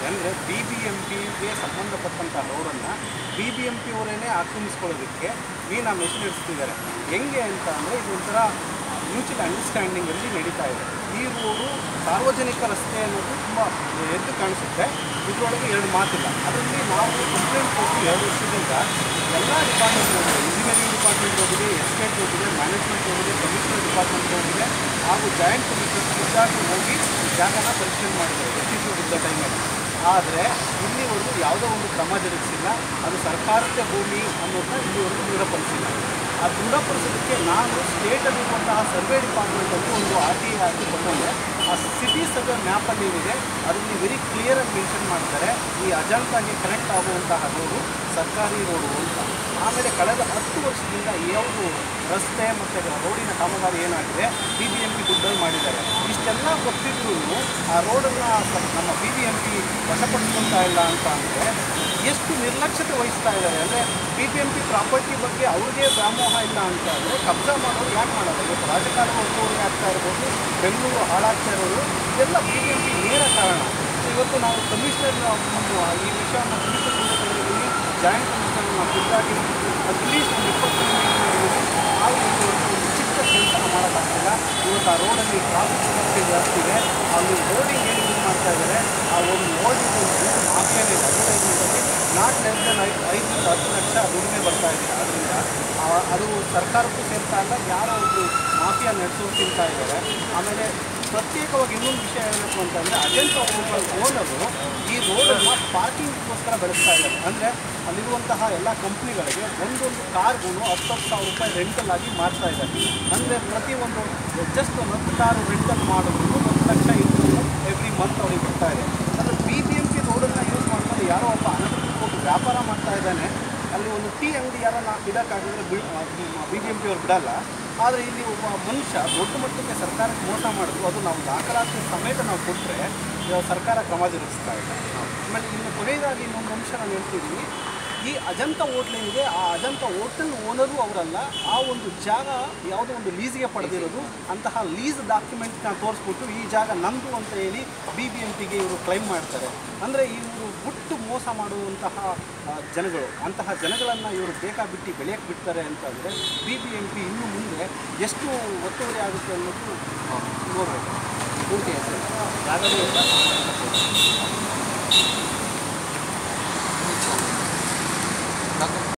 ಇದೆ ಅಂದರೆ B B M ಪಿಗೆ ಸಂಬಂಧಪಟ್ಟಂಥ ರೋಡನ್ನು ಬಿ ಬಿ ಎಂ ಪಿ ಅವರೇನೆ ಆಕ್ರಮಿಸ್ಕೊಳ್ಳೋದಕ್ಕೆ ಮೀನಾ ಮೆಷಿನ್ ನಡೆಸ್ತಿದ್ದಾರೆ ಹೆಂಗೆ ಅಂತ ಅಂದರೆ ಇದು ಒಂಥರ ಮ್ಯೂಚುವಲ್ ಅಂಡರ್ಸ್ಟ್ಯಾಂಡಿಂಗಲ್ಲಿ ನಡೀತಾ ಇದೆ ಈ ರೋಡು ಸಾರ್ವಜನಿಕ ರಸ್ತೆ ಅನ್ನೋದು ತುಂಬ ಎದ್ದು ಕಾಣಿಸುತ್ತೆ ಇದರೊಳಗೆ ಎರಡು ಮಾತಿಲ್ಲ ಅದರಲ್ಲಿ ನಾವು ಕಂಪ್ಲೇಂಟ್ ಕೊಟ್ಟು ಎರಡು ವರ್ಷದಿಂದ ಎಲ್ಲ ಡಿಪಾರ್ಟ್ಮೆಂಟ್ ಹೋಗಿದೆ ಇಂಜಿನಿಯರಿಂಗ್ ಡಿಪಾರ್ಟ್ಮೆಂಟ್ ಹೋಗಿದೆ ಎಸ್ಟೇಟ್ ಹೋಗಿದೆ ಮ್ಯಾನೇಜ್ಮೆಂಟ್ ಹೋಗಿದೆ ಕಮಿಷನರ್ ಡಿಪಾರ್ಟ್ಮೆಂಟ್ ಹೋಗಿದೆ ಹಾಗೂ ಜಾಯಿಂಟ್ ಕಮಿಷನರ್ ಖುದ್ದಾಗಿ ಹೋಗಿ ಈ ಜಾಗನ ಪರಿಶೀಲನೆ ಮಾಡಿದ್ದಾರೆ ಎಸ್ ಇದ್ದ ಟೈಮಲ್ಲಿ ಆದರೆ ಇಲ್ಲಿವರೆಗೂ ಯಾವುದೋ ಒಂದು ಕ್ರಮ ಜರುಗಿಸಿಲ್ಲ ಅದು ಸರ್ಕಾರಕ್ಕೆ ಭೂಮಿ ಅನ್ನೋದನ್ನ ಇಲ್ಲಿವರೆಗೂ ದೃಢಪಡಿಸಿಲ್ಲ ಆ ದೃಢಪಡಿಸೋದಕ್ಕೆ ನಾನು ಸ್ಟೇಟಲ್ಲಿರುವಂತಹ ಸರ್ವೆ ಡಿಪಾರ್ಟ್ಮೆಂಟಲ್ಲಿ ಒಂದು ಆರ್ ಟಿ ಐ ಹಾಕಿ ಕೊಟ್ಟಂಗೆ ಆ ಸಿಟಿ ಸರ್ವೆ ಮ್ಯಾಪಲ್ಲಿ ಏನಿದೆ ಅದರಲ್ಲಿ ವೆರಿ ಕ್ಲಿಯರಾಗಿ ಮೆನ್ಷನ್ ಮಾಡ್ತಾರೆ ಈ ಅಜಂತಾಗೆ ಕನೆಕ್ಟ್ ಆಗುವಂತಹ ರೋಡು ಸರ್ಕಾರಿ ರೋಡು ಅಂತ ಆಮೇಲೆ ಕಳೆದ ಹತ್ತು ವರ್ಷದಿಂದ ಯಾವುದು ರಸ್ತೆ ಮತ್ತು ರೋಡಿನ ಕಾಮಗಾರಿ ಏನಾಗಿದೆ ಬಿ ಬಿ ಎಂ ಪಿ ದುಡ್ಡಲ್ಲಿ ಮಾಡಿದ್ದಾರೆ ಇಷ್ಟೆಲ್ಲ ಗೊತ್ತಿದ್ರೂ ಆ ರೋಡನ್ನು ನಮ್ಮ ಬಿ ಬಿ ಎಂ ಪಿ ವಶಪಡಿಸ್ಕೊಳ್ತಾ ಇಲ್ಲ ಅಂತ ಅಂದರೆ ಎಷ್ಟು ನಿರ್ಲಕ್ಷ್ಯತೆ ವಹಿಸ್ತಾ ಇದ್ದಾರೆ ಅಂದರೆ B B M P property ಬಗ್ಗೆ ಅವ್ರಿಗೆ ವ್ಯಾಮೋಹ ಇಲ್ಲ ಅಂತ ಅಂದರೆ ಕಬ್ಜಾ ಮಾಡೋರು ಯಾಕೆ ಮಾಡೋದು ಇವತ್ತು ರಾಜಕಾರಣ ಒತ್ತುವರಿ ಆಗ್ತಾ ಇರ್ಬೋದು ಬೆಂಗಳೂರು ಹಾಳಾಗ್ತಾ ಇರೋದು ಇದೆಲ್ಲ ಬಿ ಬಿ ಎಂ ಪಿ ನೇರ ಕಾರಣ ಸೊ ಇವತ್ತು ನಾವು ಕಮಿಷನರ್ ಈ ವಿಷಯವನ್ನು ಕಮಿಷನರ್ ಮುಂದೆ ತಂದಿದ್ದೀವಿ ಜಾಯಿಂಟ್ ಕಮಿಷನರ್ ನಾವು ಖುದ್ದಾಗಿ ಅಟ್ಲೀಸ್ಟ್ ಒಂದು ಇಪ್ಪತ್ತು ನಾವು ಒಂದು ಒಂದು ಚಿಕ್ಕ ಕೆಲಸ ಮಾಡೋಕ್ಕಾಗ್ತಿಲ್ಲ ಇವತ್ತು ಆ ರೋಡಲ್ಲಿ ಟ್ರಾಫಿಕ್ ಸಮಸ್ಯೆ ಜಾಸ್ತಿ ಇದೆ ಅಲ್ಲಿ ಬೋರ್ಡಿಂಗ್ ಏನು ಯೂಸ್ ಮಾಡ್ತಾ ಇದ್ದಾರೆ ಆ ಒಂದು ಬೋರ್ಡಿಂಗ್ ಮಾಫಿಯಾನೇ ಅಡ್ವರ್ಟೈಸ್ಮೆಂಟಲ್ಲಿ ನಾಟ್ ಲೆಸ್ ದೆನ್ ಐದು ಐದರಿಂದ ಹತ್ತು ಲಕ್ಷ ದುಡಿಮೆ ಬರ್ತಾ ಇದೆ ಅದರಿಂದ ಆ- ಅದು ಸರ್ಕಾರಕ್ಕೂ ಸೇರ್ತಾ ಇಲ್ಲ ಯಾರೋ ಒಂದು ಮಾಫಿಯಾ ನಡೆಸೋರು ತಿಂತಾ ಇದ್ದಾರೆ ಆಮೇಲೆ ಪ್ರತ್ಯೇಕವಾಗಿ ಇನ್ನೊಂದು ವಿಷಯ ಹೇಳಬೇಕು ಅಂತಂದರೆ ಅಜಂತ ಓನರು ಈ ರೋಡನ್ನು ಪಾರ್ಕಿಂಗ್ಗೋಸ್ಕರ ಬೆಳೆಸ್ತಾ ಇದ್ದಾರೆ ಅಂದರೆ ಅಲ್ಲಿರುವಂತಹ ಎಲ್ಲ ಕಂಪ್ನಿಗಳಿಗೆ ಒಂದೊಂದು ಕಾರ್ಗೂ ಹತ್ತು ಹತ್ತು ಸಾವಿರ ರೂಪಾಯಿ ರೆಂಟಲ್ ಆಗಿ ಮಾರ್ತಾ ಇದ್ದಾರೆ ಅಂದರೆ ಪ್ರತಿಯೊಂದು ಜಸ್ಟ್ ಒಂದು ಹತ್ತು ಕಾರು ರೆಂಟಲ್ ಮಾಡಿದ್ರು ಒಂದು ಲಕ್ಷ ಇನ್ಕಮ್ ಎವ್ರಿ ಮಂತ್ ಅವ್ರಿಗೆ ಬರ್ತಾ ಇದೆ ಅಂದರೆ ಬಿ ಬಿ ಎಂ ಪಿ ರೋಡನ್ನು ಯೂಸ್ ಮಾಡ್ಕೊಂಡು ಯಾರೋ ಒಬ್ಬ ಅನಂತ ಹೋಗಿ ವ್ಯಾಪಾರ ಮಾಡ್ತಾ ಇದ್ದಾನೆ ಅಲ್ಲಿ ಒಂದು ಟೀ ಅಂಗಡಿ ಯಾರನ್ನ ಇಡೋಕ್ಕಾಗಿದ್ರೆ B B B M P ಅವ್ರು ಬಿಡಲ್ಲ ಆದರೆ ಇಲ್ಲಿ ಒಬ್ಬ ಮನುಷ್ಯ ದೊಡ್ಡ ಮಟ್ಟಕ್ಕೆ ಸರ್ಕಾರಕ್ಕೆ ಮೋಸ ಮಾಡಿದ್ರು ಅದು ನಾವು ದಾಖಲಾತಿ ಸಮೇತ ನಾವು ಕೊಟ್ಟರೆ ಸರ್ಕಾರ ಕ್ರಮ ಜರುಗಿಸ್ತಾ ಇಲ್ಲ ಆಮೇಲೆ ಇನ್ನು ಕೊನೆಯದಾಗಿ ಇನ್ನೊಂದು ಅಂಶ ನಾನು ಹೇಳ್ತಿದ್ದೀನಿ ಈ ಅಜಂತ ಹೋಟ್ಲ್ ಏನಿದೆ ಆ ಅಜಂತ ಹೋಟೆಲ್ ಓನರು ಅವರಲ್ಲ ಆ ಒಂದು ಜಾಗ ಯಾವುದೋ ಒಂದು ಲೀಸ್ಗೆ ಪಡೆದಿರೋದು ಅಂತಹ ಲೀಸ್ ಡಾಕ್ಯುಮೆಂಟ್ನ ತೋರಿಸ್ಬಿಟ್ಟು ಈ ಜಾಗ ನಂದು ಅಂತ ಹೇಳಿ ಬಿ ಬಿ ಎಂ ಪಿಗೆ ಇವರು ಕ್ಲೈಮ್ ಮಾಡ್ತಾರೆ ಅಂದರೆ ಇವರು ಬಿಟ್ಟು ಮೋಸ ಮಾಡುವಂತಹ ಆ, ಜನಗಳು ಅಂತಹ ಜನಗಳನ್ನು ಇವರು ಬೇಕಾಬಿಟ್ಟು ಬೆಳೆಯಕ್ಕೆ ಬಿಡ್ತಾರೆ ಅಂತಂದರೆ ಬಿ ಬಿ ಎಂ ಪಿ ಇನ್ನು ಮುಂದೆ ಎಷ್ಟು ಒತ್ತುವರಿ ಆಗುತ್ತೆ ಅನ್ನೋದು ನೋಡಬೇಕು ಪೂರ್ತಿ ಹೆಸರು ಜಾಗದ ಡಾಕ್ಟರ್